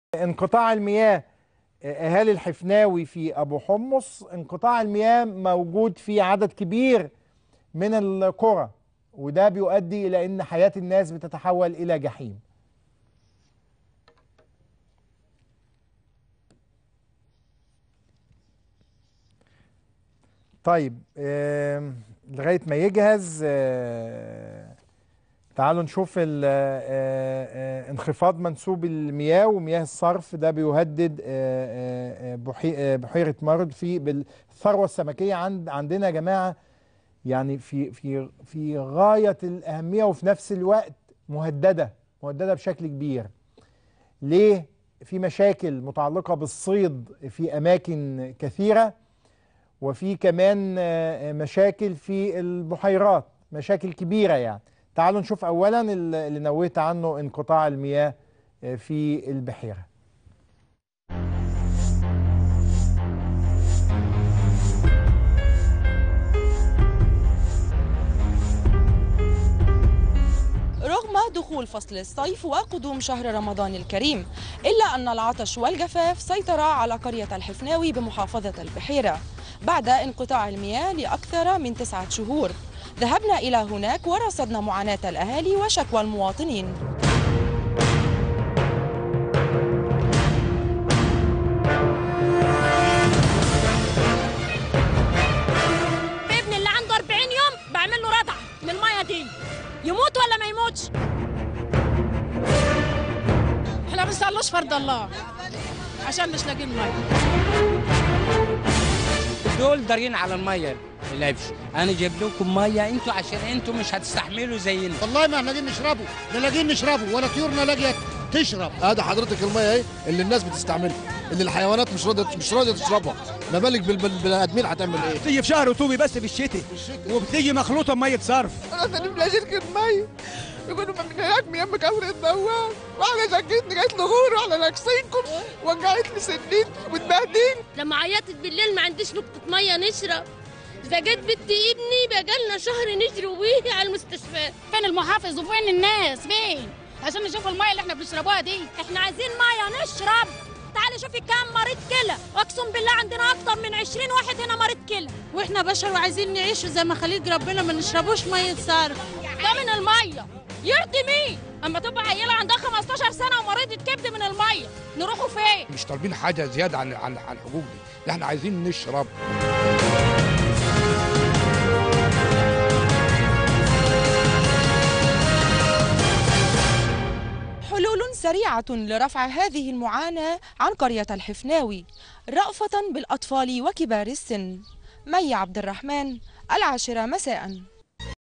انقطاع المياه اهالي الحفناوي في ابو حمص انقطاع المياه موجود في عدد كبير من القرى وده بيؤدي الى ان حياه الناس بتتحول الى جحيم طيب آم، لغايه ما يجهز آه، تعالوا نشوف ال- آه، آه، انخفاض منسوب المياه ومياه الصرف ده بيهدد آه، آه، آه، بحي- آه، بحيرة مرض في بالثروة السمكية عند عندنا يا جماعة يعني في في في غاية الأهمية وفي نفس الوقت مهددة مهددة بشكل كبير ليه؟ في مشاكل متعلقة بالصيد في أماكن كثيرة وفي كمان آه، مشاكل في البحيرات مشاكل كبيرة يعني تعالوا نشوف أولا اللي نويت عنه انقطاع المياه آه، في البحيرة رغم دخول فصل الصيف وقدوم شهر رمضان الكريم إلا أن العطش والجفاف سيطر على قرية الحفناوي بمحافظة البحيرة بعد انقطاع المياه لأكثر من تسعة شهور ذهبنا إلى هناك ورصدنا معاناة الأهالي وشكوى المواطنين ابني اللي عنده 40 يوم بعمل له رضع من الميه دي يموت ولا ما يموتش احنا ما بنصلوش فرض الله عشان مش لاقيين ميه دول دارين على الميه العبش انا جايب لكم ميه انتوا عشان انتوا مش هتستحملوا زينا والله ما احنا لاقيين نشربه لا لاقيين نشربه ولا طيورنا لاقيه تشرب هذا حضرتك الميه اهي اللي الناس بتستعملها اللي الحيوانات مش راضيه مش راضيه تشربها ما بالك بال- بالبني ادمين هتعمل ايه بتيجي في شهر رطوبي بس في الشتاء وبتيجي مخلوطه بميه صرف انا بلا شركة مية يقولوا من هناك من يم كفر الدوام واحدة شكيتني جايت لي غور على ناقصينكم وجعت لي سنين واتبهدلت لما عيطت بالليل ما عنديش نقطه ميه نشرب فجيت بنتي ابني بقالنا شهر نجري بيه على المستشفى فين المحافظ وفين الناس فين عشان نشوف الميه اللي احنا بنشربوها دي احنا عايزين ميه نشرب تعالي شوفي كام مريض كلى اقسم بالله عندنا اكتر من 20 واحد هنا مريض كلى واحنا بشر وعايزين نعيش زي ما خليق ربنا ما نشربوش ميه صرف ده من الميه يرضي مين اما تبقى عيله عندها 15 سنه ومريضه كبد من الميه نروحوا فين مش طالبين حاجه زياده عن عن عن الحقوق دي ده احنا عايزين نشرب حلول سريعة لرفع هذه المعاناة عن قرية الحفناوي رأفة بالأطفال وكبار السن مي عبد الرحمن العاشرة مساءً